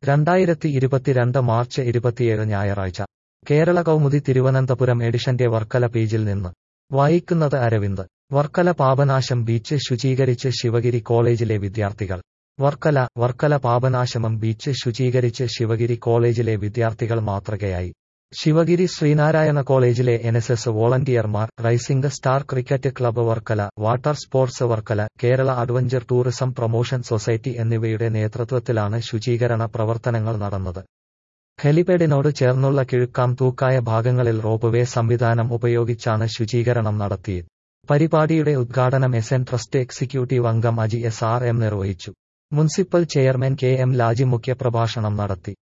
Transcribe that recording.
രണ്ടായിരത്തി ഇരുപത്തിരണ്ട് മാർച്ച് ഇരുപത്തിയേഴ് ഞായറാഴ്ച കേരള കൗമുദി തിരുവനന്തപുരം എഡിഷന്റെ വർക്കല പേജിൽ നിന്ന് വായിക്കുന്നത് അരവിന്ദ് വർക്കല പാപനാശം ബീച്ച് ശുചീകരിച്ച് ശിവഗിരി കോളേജിലെ വിദ്യാർത്ഥികൾ വർക്കല വർക്കല പാപനാശമം ബീച്ച് ശുചീകരിച്ച് ശിവഗിരി കോളേജിലെ വിദ്യാർത്ഥികൾ മാതൃകയായി ശിവഗിരി ശ്രീനാരായണ കോളേജിലെ എൻ എസ് എസ് വോളണ്ടിയർമാർ rising star cricket club Varkala water sports Varkala Kerala adventure tourism promotion society എന്നിവയുടെ നേതൃത്വത്തിലാണ് ശുചീകരണ പ്രവർത്തനങ്ങൾ നടന്നത് ഹെലിപേഡിനോട് ചേർന്നുള്ള കിഴുക്കാം തൂക്കായ ഭാഗങ്ങളിൽ റോപ്പ്വേ സംവിധാനം ഉപയോഗിച്ചാണ് ശുചീകരണം നടത്തിയത് പരിപാടിയുടെ ഉദ്ഘാടനം എസ് എൻ ട്രസ്റ്റ് എക്സിക്യൂട്ടീവ് അംഗം അജി എസ് ആർ എം നിർവഹിച്ചു municipal chairman K M Laji മുഖ്യപ്രഭാഷണം നടത്തി